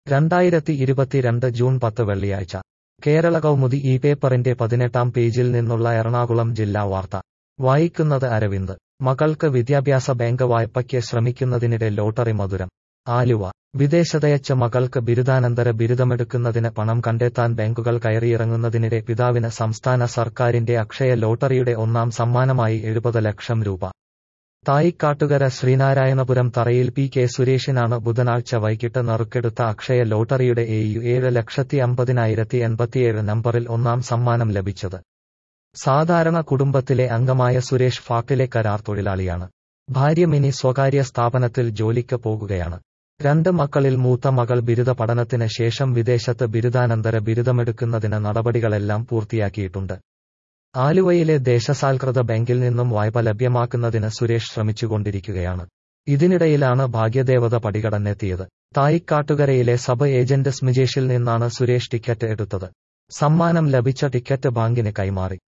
രണ്ടായിരത്തി ഇരുപത്തിരണ്ട് ജൂൺ പത്ത് വെള്ളിയാഴ്ച കേരള കൗമുദി ഈ പേപ്പറിന്റെ പതിനെട്ടാം പേജിൽ നിന്നുള്ള എറണാകുളം ജില്ലാ വാർത്ത വായിക്കുന്നത് അരവിന്ദ് മകൾക്ക് വിദ്യാഭ്യാസ ബാങ്ക് വായ്പയ്ക്ക് ശ്രമിക്കുന്നതിനിടെ ലോട്ടറി മധുരം ആലുവ വിദേശത്തയച്ച മകൾക്ക് ബിരുദാനന്തര ബിരുദമെടുക്കുന്നതിന് പണം കണ്ടെത്താൻ ബാങ്കുകൾ കയറിയിറങ്ങുന്നതിനിടെ പിതാവിന് സംസ്ഥാന സർക്കാരിന്റെ അക്ഷയ ലോട്ടറിയുടെ ഒന്നാം സമ്മാനമായി എഴുപത് ലക്ഷം രൂപ തായിക്കാട്ടുകര ശ്രീനാരായണപുരം തറയിൽ പി കെ സുരേഷിനാണ് ബുധനാഴ്ച വൈകിട്ട് നറുക്കെടുത്ത അക്ഷയ ലോട്ടറിയുടെ എയു ഏഴ് ലക്ഷത്തി അമ്പതിനായിരത്തി എൺപത്തിയേഴ് നമ്പറിൽ ഒന്നാം സമ്മാനം ലഭിച്ചത് സാധാരണ കുടുംബത്തിലെ അംഗമായ സുരേഷ് ഫാക്ടിലെ കരാർ തൊഴിലാളിയാണ് ഭാര്യ മിനി സ്വകാര്യ സ്ഥാപനത്തിൽ ജോലിക്ക് പോകുകയാണ് രണ്ട് മക്കളിൽ മൂത്ത മകൾ ബിരുദ പഠനത്തിന് ശേഷം വിദേശത്ത് ബിരുദാനന്തര ബിരുദമെടുക്കുന്നതിന് നടപടികളെല്ലാം പൂർത്തിയാക്കിയിട്ടുണ്ട് ആലുവയിലെ ദേശസാൽകൃത ബാങ്കിൽ നിന്നും വായ്പ ലഭ്യമാക്കുന്നതിന് സുരേഷ് ശ്രമിച്ചുകൊണ്ടിരിക്കുകയാണ് ഇതിനിടയിലാണ് ഭാഗ്യദേവത പടികടന്നെത്തിയത് തായിക്കാട്ടുകരയിലെ സബ് ഏജന്റ് സ്മിജേഷിൽ നിന്നാണ് സുരേഷ് ടിക്കറ്റ് എടുത്തത് സമ്മാനം ലഭിച്ച ടിക്കറ്റ് ബാങ്കിന് കൈമാറി